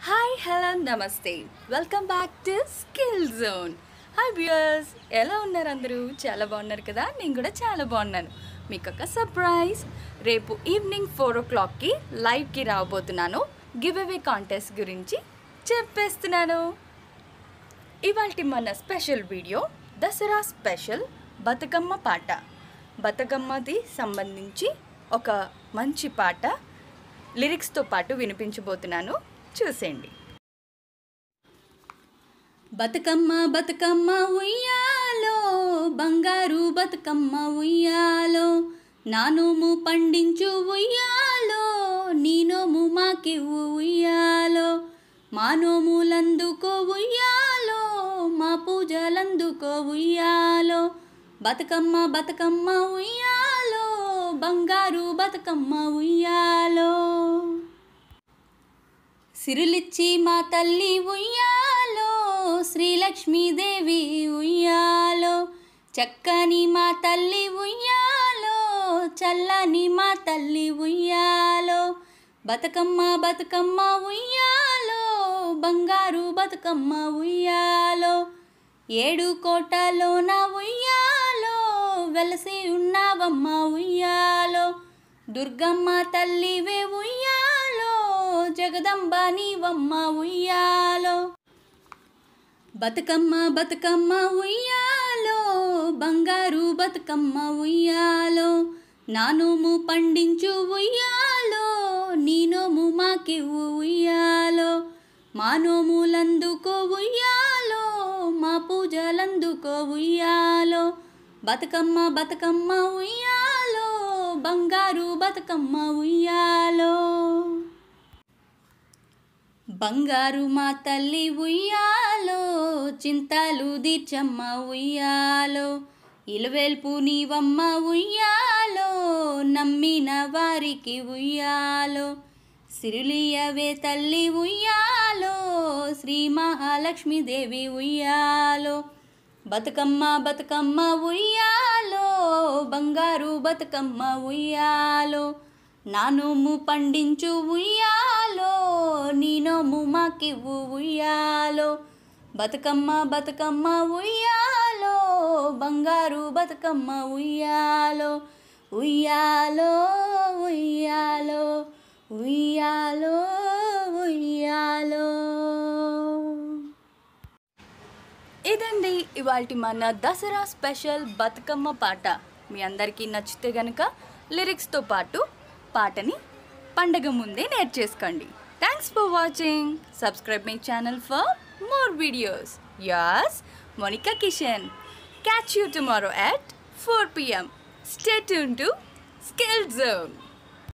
Hi hello నమస్తే welcome back to Skill Zone hi viewers ఎలా ఉన్నారు అందరూ చాలా బాగున్నారు కదా నేను కూడా చాలా బాగున్నాను మీకు ఒక సర్ప్రైజ్ రేపు ఈవినింగ్ ఫోర్ ఓ క్లాక్కి లైవ్కి రాబోతున్నాను గివ్ అవే కాంటెస్ట్ గురించి చెప్పేస్తున్నాను ఇవాళ మన special video Dasara special Bathukamma పాట బతుకమ్మది సంబంధించి ఒక మంచి పాట లిరిక్స్తో పాటు వినిపించబోతున్నాను చూసేయండి బతుకమ్మ బతుకమ్మ ఉయ్యాలో బంగారు బతుకమ్మ ఉయ్యాలో నానోము పండించు ఉయ్యాలో నీనోము మాకివ్వు ఉయ్యాలో మా నోములందుకో ఉయ్యాలో మా పూజలందుకో ఉయ్యాలో బతుకమ్మ బతుకమ్మ ఉయ్యాలో బంగారు బతుకమ్మ ఉయ్యాలో సిరులిచ్చి మా తల్లి ఉయ్యాలో శ్రీలక్ష్మీదేవి ఉయ్యాలో చక్కని మా తల్లి ఉయ్యాలో చల్లని మా తల్లి ఉయ్యాలో బతుకమ్మ బతుకమ్మ ఉయ్యాలో బంగారు బతుకమ్మ ఉయ్యాలో ఏడు కోటలోన ఉయ్యాలో వెలసి ఉన్నావమ్మ ఉయ్యాలో దుర్గమ్మ తల్లివే ఉయ్యాలో జగదంబ నీవమ్మ ఉయ్యాలో బతుకమ్మ బతుకమ్మ ఉయ్యాలో బంగారు బతుకమ్మ ఉయ్యాలో నానోము పండించు ఉయ్యాలో నీనోము మాకివ్వు ఉయ్యాలో మా నోములందుకో ఉయ్యాలో మా పూజలందుకో ఉయ్యాలో బతుకమ్మ బతుకమ్మ ఉయ్యాలో బంగారు బతుకమ్మ ఉయ్యాలో బంగారు మా తల్లి ఉయ్యాలో చింతాలు దీర్చమ్మ ఉయ్యాలో ఇలవేల్పు నీవమ్మ ఉయ్యాలో నమ్మిన వారికి ఉయ్యాలో సిరులియవే తల్లి ఉయ్యాలో శ్రీ మహాలక్ష్మీదేవి ఉయ్యాలో బతుకమ్మ బతుకమ్మ ఉయ్యాలో బంగారు బతుకమ్మ ఉయ్యాలో నా నోము పండించు ఉయ్యాలో నీ నోము మాకివ్వు ఉయ్యాలో బతుకమ్మ బతుకమ్మ ఉయ్యాలో బంగారు బతుకమ్మ ఉయ్యాలో ఉయ్యాలో ఉయ్యాలో ఉయ్యాలో ఉయ్యాలో ఇదండి ఇవాళ మన దసరా స్పెషల్ బతుకమ్మ పాట మీ అందరికీ నచ్చితే గనుక లిరిక్స్తో పాటు పాటని పండగ ముందే నేర్చేసుకోండి thanks for watching subscribe my channel for more videos as Monika Kishan catch you tomorrow at 4 p.m. Stay tuned to Skill Zone.